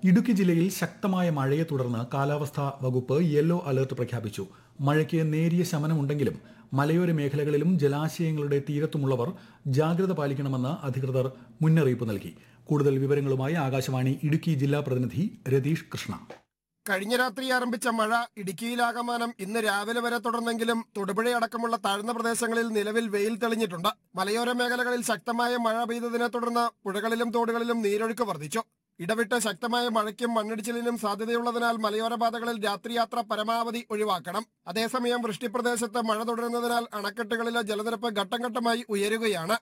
ഇടുക്കി ജില്ലയിൽ ശക്തമായ മഴയെ തുടർന്ന് കാലാവസ്ഥാ വകുപ്പ് യെല്ലോ അലർട്ട് പ്രഖ്യാപിച്ചു മഴയ്ക്ക് നേരിയ ശമനമുണ്ടെങ്കിലും മലയോര മേഖലകളിലും ജലാശയങ്ങളുടെ തീരത്തുമുള്ളവർ ജാഗ്രത പാലിക്കണമെന്ന് അധികൃതർ മുന്നറിയിപ്പ് നൽകി കൂടുതൽ വിവരങ്ങളുമായി ആകാശവാണി ഇടുക്കി ജില്ലാ പ്രതിനിധി രതീഷ് കൃഷ്ണ കഴിഞ്ഞ രാത്രി ആരംഭിച്ച മഴ ഇടുക്കിയിലാകമാനം ഇന്ന് രാവിലെ വരെ തുടർന്നെങ്കിലും തൊടുപുഴയടക്കമുള്ള താഴ്ന്ന പ്രദേശങ്ങളിൽ നിലവിൽ വെയിൽ തെളിഞ്ഞിട്ടുണ്ട് മലയോര മേഖലകളിൽ ശക്തമായ മഴ പെയ്തതിനെ തുടർന്ന് പുഴകളിലും തോടുകളിലും നീരൊഴുക്ക് വർദ്ധിച്ചു ഇടവിട്ട് ശക്തമായ മഴയ്ക്കും മണ്ണിടിച്ചിലിനും സാധ്യതയുള്ളതിനാൽ മലയോര പാതകളിൽ രാത്രിയാത്ര പരമാവധി ഒഴിവാക്കണം അതേസമയം വൃഷ്ടിപ്രദേശത്ത് മഴ തുടരുന്നതിനാൽ അണക്കെട്ടുകളിലെ ജലനിരപ്പ് ഘട്ടം ഘട്ടമായി ഉയരുകയാണ്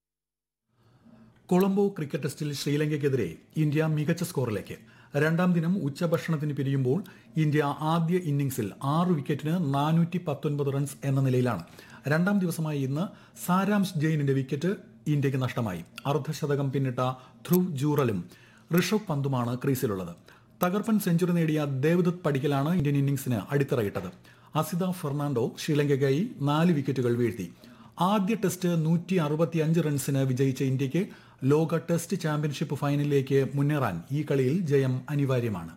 കൊളംബോ ക്രിക്കറ്റ് ടെസ്റ്റിൽ ശ്രീലങ്കയ്ക്കെതിരെ ഇന്ത്യ മികച്ച സ്കോറിലേക്ക് രണ്ടാം ദിനം ഉച്ചഭക്ഷണത്തിന് പിരിയുമ്പോൾ ഇന്ത്യ ആദ്യ ഇന്നിംഗ്സിൽ ആറ് വിക്കറ്റിന് നാനൂറ്റി പത്തൊൻപത് റൺസ് എന്ന നിലയിലാണ് രണ്ടാം ദിവസമായ ഇന്ന് സാരാംശ് ജെയിനിന്റെ വിക്കറ്റ് ഇന്ത്യക്ക് നഷ്ടമായി അർദ്ധശതകം പിന്നിട്ട ധ്രുവ് ജൂറലും ഋഷഭ് പന്തുമാണ് ക്രീസിലുള്ളത് തകർപ്പൻ സെഞ്ചുറി നേടിയ ദേവദത്ത് പടിക്കലാണ് ഇന്ത്യൻ ഇന്നിംഗ്സിന് അടിത്തറയിട്ടത് അസിത ഫെർണാണ്ടോ ശ്രീലങ്കയ്ക്കായി നാല് വിക്കറ്റുകൾ വീഴ്ത്തി ആദ്യ ടെസ്റ്റ് നൂറ്റി അറുപത്തിയഞ്ച് റൺസിന് വിജയിച്ച ഇന്ത്യയ്ക്ക് ലോക ടെസ്റ്റ് ചാമ്പ്യൻഷിപ്പ് ഫൈനലിലേക്ക് മുന്നേറാൻ ഈ കളിയിൽ ജയം അനിവാര്യമാണ്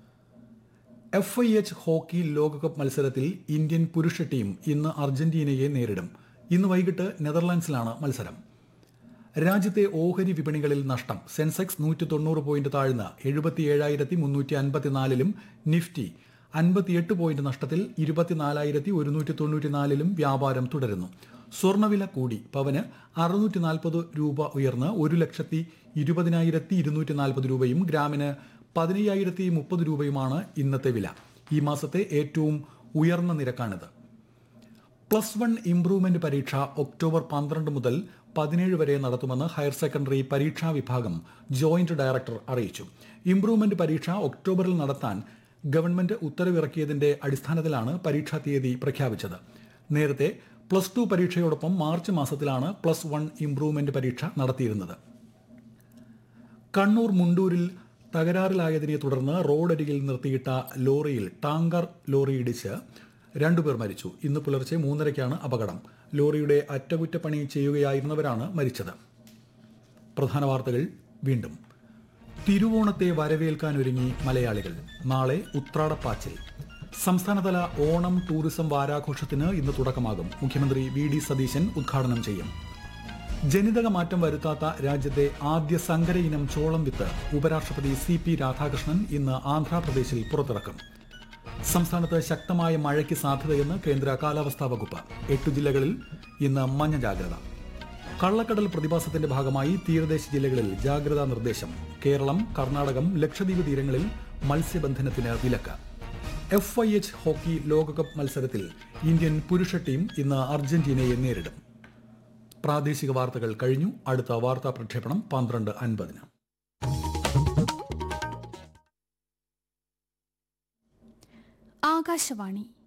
എഫ് ഐ എച്ച് ഹോക്കി ലോകകപ്പ് മത്സരത്തിൽ ഇന്ത്യൻ പുരുഷ ടീം ഇന്ന് അർജന്റീനയെ നേരിടും ഇന്ന് വൈകിട്ട് നെതർലാൻഡ്സിലാണ് മത്സരം രാജ്യത്തെ ഓഹരി വിപണികളിൽ നഷ്ടം സെൻസെക്സ് നൂറ്റി തൊണ്ണൂറ് പോയിന്റ് താഴ്ന്ന് എഴുപത്തി ഏഴായിരത്തി മുന്നൂറ്റി അൻപത്തിനാലിലും നിഫ്റ്റി അൻപത്തിയെട്ട് പോയിന്റ് നഷ്ടത്തിൽ ഇരുപത്തിനാലായിരത്തി ഒരുന്നൂറ്റി തൊണ്ണൂറ്റിനാലിലും വ്യാപാരം തുടരുന്നു സ്വർണ്ണവില കൂടി പവന് അറുന്നൂറ്റി നാൽപ്പത് രൂപ ഉയർന്ന് ഒരു ലക്ഷത്തി ഇരുപതിനായിരത്തി ഇരുന്നൂറ്റി നാൽപ്പത് രൂപയും ഗ്രാമിന് പതിനയ്യായിരത്തി മുപ്പത് രൂപയുമാണ് ഇന്നത്തെ വില ഈ മാസത്തെ ഏറ്റവും ഉയർന്ന നിരക്കാണിത് പ്ലസ് വൺ ഇംപ്രൂവ്മെന്റ് പരീക്ഷ ഒക്ടോബർ പന്ത്രണ്ട് മുതൽ പതിനേഴ് വരെ നടത്തുമെന്ന് ഹയർ സെക്കൻഡറി പരീക്ഷാ വിഭാഗം ജോയിന്റ് ഡയറക്ടർ അറിയിച്ചു ഇംപ്രൂവ്മെന്റ് പരീക്ഷ ഒക്ടോബറിൽ നടത്താൻ ഗവൺമെന്റ് ഉത്തരവിറക്കിയതിന്റെ അടിസ്ഥാനത്തിലാണ് പരീക്ഷാ തീയതി പ്രഖ്യാപിച്ചത് നേരത്തെ പ്ലസ് ടു പരീക്ഷയോടൊപ്പം മാർച്ച് മാസത്തിലാണ് പ്ലസ് വൺ ഇംപ്രൂവ്മെന്റ് പരീക്ഷ നടത്തിയിരുന്നത് കണ്ണൂർ മുണ്ടൂരിൽ തകരാറിലായതിനെ തുടർന്ന് റോഡരികിൽ നിർത്തിയിട്ട ലോറിയിൽ ടാങ്കർ ലോറി ഇടിച്ച് രണ്ടുപേർ മരിച്ചു ഇന്ന് പുലർച്ചെ മൂന്നരയ്ക്കാണ് അപകടം ലോറിയുടെ അറ്റകുറ്റപ്പണി ചെയ്യുകയായിരുന്നവരാണ് മരിച്ചത് പ്രധാന വാർത്തകൾ വീണ്ടും തിരുവോണത്തെ വരവേൽക്കാനൊരുങ്ങി മലയാളികൾ നാളെ ഉത്രാടപ്പാച്ചിൽ സംസ്ഥാനതല ഓണം ടൂറിസം വാരാഘോഷത്തിന് ഇന്ന് തുടക്കമാകും മുഖ്യമന്ത്രി വി ഡി സതീശൻ ഉദ്ഘാടനം ചെയ്യും ജനിതക മാറ്റം വരുത്താത്ത രാജ്യത്തെ ആദ്യ സങ്കര ഇനം ചോളം വിത്ത് ഉപരാഷ്ട്രപതി സി പി രാധാകൃഷ്ണൻ ഇന്ന് ആന്ധ്രാപ്രദേശിൽ പുറത്തിറക്കും സംസ്ഥാനത്ത് ശക്തമായ മഴയ്ക്ക് സാധ്യതയെന്ന് കേന്ദ്ര കാലാവസ്ഥാ വകുപ്പ് എട്ടു ജില്ലകളിൽ ഇന്ന് മഞ്ഞ ജാഗ്രത കള്ളക്കടൽ പ്രതിഭാസത്തിന്റെ ഭാഗമായി തീരദേശ ജില്ലകളിൽ ജാഗ്രതാ നിർദ്ദേശം കേരളം കർണാടകം ലക്ഷദ്വീപ് തീരങ്ങളിൽ മത്സ്യബന്ധനത്തിന് വിലക്ക് എഫ് ഐ എച്ച് ഹോക്കി ലോകകപ്പ് മത്സരത്തിൽ ഇന്ത്യൻ പുരുഷ ടീം ഇന്ന് അർജന്റീനയെ നേരിടും പ്രാദേശിക വാർത്തകൾ കഴിഞ്ഞു അടുത്ത വാർത്താ പ്രക്ഷേപണം പന്ത്രണ്ട് അൻപതിന് ആകാശവാണി